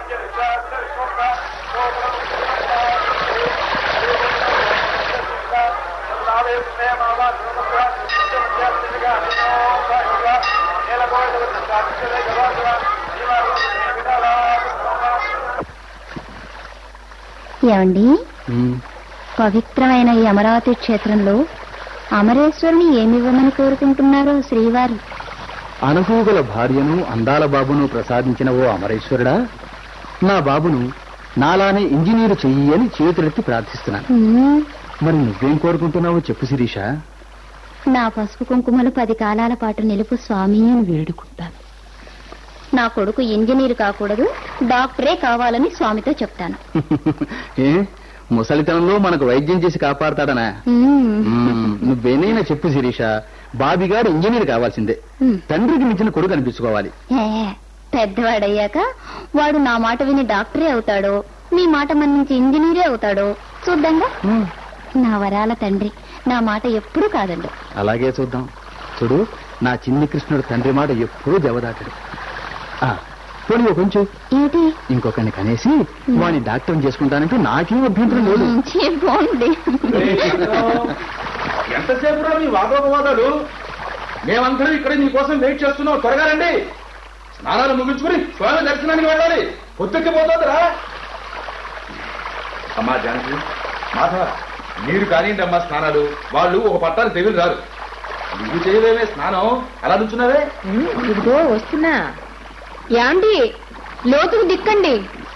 ఏమండి పవిత్రమైన ఈ అమరావతి క్షేత్రంలో అమరేశ్వరుని ఏమివ్వమని కోరుకుంటున్నారో శ్రీవారు అనుభూగల భార్యను అందాల బాబును ప్రసాదించిన ఓ అమరేశ్వరుడా నా బాబును నాలానే ఇంజనీరు చెయ్యి అని చేతులెత్తి ప్రార్థిస్తున్నాను ఉమ్, మరి నువ్వేం కోరుకుంటున్నావో చెప్పు శిరీష నా పసుపు కుంకుమలు పది కాలాల పాటు నిలుపు స్వామి అని వేడుకుంటాను నా కొడుకు ఇంజనీర్ కాకూడదు డాక్టరే కావాలని స్వామితో చెప్తాను ఏ ముసలితనంలో మనకు వైద్యం చేసి కాపాడతాడనా ఉమ్, మ్మ్, నువ్వేనైనా చెప్పు శిరీష బాబిగాడు ఇంజనీర్ కావాల్సిందే ఉమ్. తండ్రికి మించిన కొడుకు అనిపించుకోవాలి ఏ, పెద్దవాడయ్యాక వాడు నా మాట విని డాక్టరే అవుతాడో మీ మాట మన్నించి ఇంజనీరే అవుతాడో చూద్దాంగా నా వరాల తండ్రి నా మాట ఎప్పుడూ కాదండు అలాగే చూద్దాం చూడు నా చిన్ని కృష్ణుడు తండ్రి మాట ఎప్పుడూ జవదాటడు ఆ, పోనీ ఓ కొంచెం ఏంటి ఇంకొకరిని కనేసి వాడిని డాక్టర్ చేసుకుంటానంటే నాకేం అభ్యంతరం లేదు ఉమ్, ఛీ, పోండి ఎంతసేపు రా మీ వాదోపవాదాలు మేమందరం ఇక్కడ నీకోసం వెయిట్ చేస్తున్నాం త్వరగా రండి స్నానాలు ముగించుకుని స్వామి దర్శనానికి వెళ్ళాలి పొద్దుక్కిపోతుందిరా అమ్మా జానకి మాధవ మీరు కానివ్వండి అమ్మా స్నానాలు వాళ్ళు ఒక పట్టాలు తెగులు రారు నువ్వు చేయలేవే స్నానం అలా నుంచున్నావే ఇదిగో వస్తున్నా యాండి లోతుకు దిక్కండి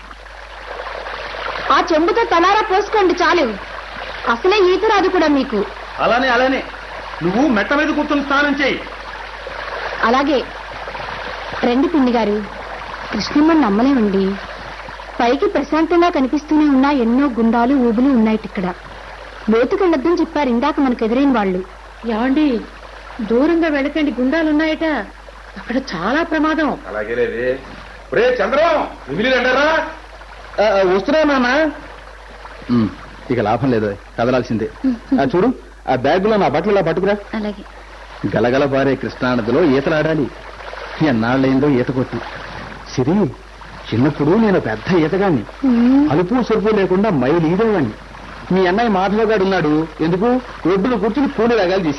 ఆ చెంబుతో తలారా పోసుకోండి చాలు అసలే ఈత రాదు కూడా మీకు అలానే అలానే నువ్వు మెట్ట మీద కూర్చొని స్నానం చేయి అలాగే రండి పిన్ని గారు కృష్ణమ్మని నమ్మలేమండి పైకి ప్రశాంతంగా కనిపిస్తూనే ఉన్న ఎన్నో గుండాలు ఊబులు ఉన్నాయి ఇక్కడ లోతుకెళ్ళొద్దని చెప్పారు ఇందాక మనకు ఎదురైన వాళ్ళు ఏమండి దూరంగా వెళ్ళకండి గుండాలున్నాయట అక్కడ చాలా ప్రమాదం అలాగే లేదే రే చంద్రం మిగిలి రండారా ఆ, ఆ, వస్తున్నా నాన్న ఉమ్, ఇక లాభం లేదు కదలాల్సిందే ఆ, చూడు ఆ బ్యాగులో నా బట్టలు ఇలా పట్టుకురా అలాగే గలగల పారే కృష్ణానదిలో ఈతలాడాలి ఎన్నాళ్ళైందో ఈత కొట్టి సిరి చిన్నప్పుడు నేను పెద్ద ఈతగాన్ని ఉమ్, అలుపు సొరుపు లేకుండా మైలు ఈదేవాణ్ణి మీ అన్నయ్య మాధవ గారు ఉన్నాడు ఎందుకు ఒడ్డున కూర్చుని పూలు రగాలు